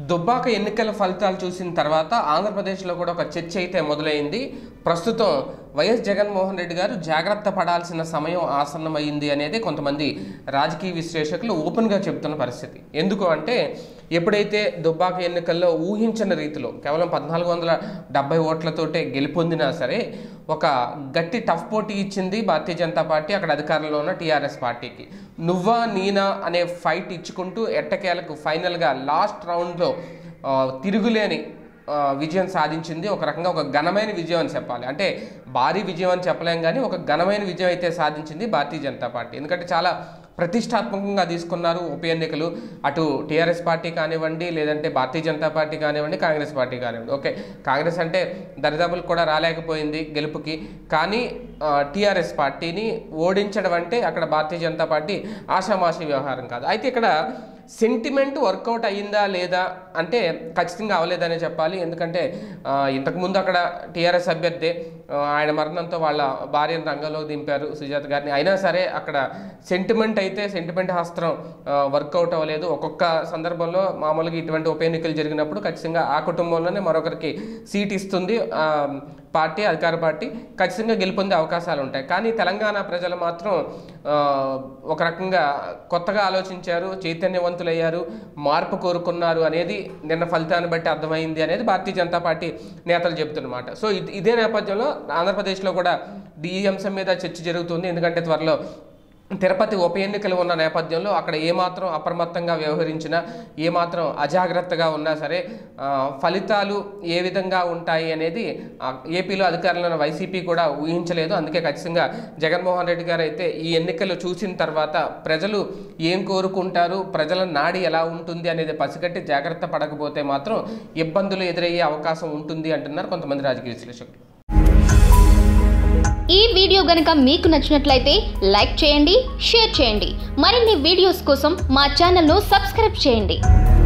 దుబ్బాక ఎన్నికల ఫలితాలు చూసిన తర్వాత ఆంధ్రప్రదేశ్లో కూడా ఒక చర్చ అయితే మొదలైంది ప్రస్తుతం వైఎస్ జగన్మోహన్ రెడ్డి గారు జాగ్రత్త పడాల్సిన సమయం ఆసన్నమైంది అనేది కొంతమంది రాజకీయ విశ్లేషకులు ఓపెన్గా చెబుతున్న పరిస్థితి ఎందుకు అంటే ఎప్పుడైతే దుబ్బాక ఎన్నికల్లో ఊహించిన రీతిలో కేవలం పద్నాలుగు వందల డెబ్బై ఓట్లతోటే గెలుపొందినా సరే ఒక గట్టి టఫ్ పోటీ ఇచ్చింది భారతీయ జనతా పార్టీ అక్కడ అధికారంలో ఉన్న టీఆర్ఎస్ పార్టీకి నువ్వా నీనా అనే ఫైట్ ఇచ్చుకుంటూ ఎట్టకేలకు ఫైనల్గా లాస్ట్ రౌండ్లో ఆ, తిరుగులేని ఆ, విజయం సాధించింది ఒక రకంగా ఒక ఘనమైన విజయం అని చెప్పాలి అంటే భారీ విజయం అని చెప్పలేం కానీ ఒక ఘనమైన విజయం అయితే సాధించింది భారతీయ జనతా పార్టీ ఎందుకంటే చాలా ప్రతిష్టాత్మకంగా తీసుకున్నారు ఉప ఎన్నికలు అటు టీఆర్ఎస్ పార్టీ కానివ్వండి లేదంటే భారతీయ జనతా పార్టీ కానివ్వండి కాంగ్రెస్ పార్టీ కానివ్వండి ఓకే కాంగ్రెస్ అంటే దరిదాపులు కూడా రాలేకపోయింది గెలుపుకి కానీ టీఆర్ఎస్ పార్టీని ఓడించడం అంటే అక్కడ భారతీయ జనతా పార్టీ ఆషామాషి వ్యవహారం కాదు అయితే ఇక్కడ సెంటిమెంట్ వర్కౌట్ అయ్యిందా లేదా అంటే ఖచ్చితంగా అవ్వలేదనే చెప్పాలి ఎందుకంటే ఆ, ఇంతకుముందు అక్కడ టీఆర్ఎస్ అభ్యర్థి ఆ, ఆయన మరణంతో వాళ్ళ భార్యను రంగంలోకి దింపారు సుజాత గారిని అయినా సరే అక్కడ సెంటిమెంట్ అయితే సెంటిమెంట్ హస్త్రం వర్కౌట్ అవ్వలేదు ఒక్కొక్క సందర్భంలో మామూలుగా ఇటువంటి ఉప ఎన్నికలు జరిగినప్పుడు ఖచ్చితంగా ఆ కుటుంబంలోనే మరొకరికి సీట్ ఇస్తుంది ఆ, పార్టీ అధికార పార్టీ ఖచ్చితంగా గెలుపొందే అవకాశాలు ఉంటాయి కానీ తెలంగాణ ప్రజలు మాత్రం ఆ, ఒక రకంగా కొత్తగా ఆలోచించారు చైతన్యవంతులయ్యారు మార్పు కోరుకున్నారు అనేది నిన్న ఫలితాన్ని బట్టి అర్థమైంది అనేది భారతీయ జనతా పార్టీ నేతలు చెబుతున్నమాట సో ఇది- ఇదే నేపథ్యంలో ఆంధ్రప్రదేశ్లో కూడా ఈ అంశం మీద చర్చ జరుగుతుంది ఎందుకంటే త్వరలో తిరుపతి ఉప ఎన్నికలు ఉన్న నేపథ్యంలో అక్కడ ఏమాత్రం అప్రమత్తంగా వ్యవహరించినా ఏమాత్రం అజాగ్రత్తగా ఉన్నా సరే ఆ, ఫలితాలు ఏ విధంగా ఉంటాయి అనేది ఆ, ఏపీలో అధికారంలో ఉన్న వైసీపీ కూడా ఊహించలేదు అందుకే ఖచ్చితంగా జగన్మోహన్ రెడ్డి గారు అయితే ఈ ఎన్నికలు చూసిన తర్వాత ప్రజలు ఏం కోరుకుంటారు ప్రజల నాడి ఎలా ఉంటుంది అనేది పసిగట్టి జాగ్రత్త పడకపోతే మాత్రం ఇబ్బందులు ఎదురయ్యే అవకాశం ఉంటుంది అంటున్నారు కొంతమంది రాజకీయ విశ్లేషకులు ఈ వీడియో గనక మీకు నచ్చినట్లయితే లైక్ చేయండి షేర్ చేయండి మరిన్ని వీడియోస్ కోసం మా ఛానల్ను సబ్స్క్రైబ్ చేయండి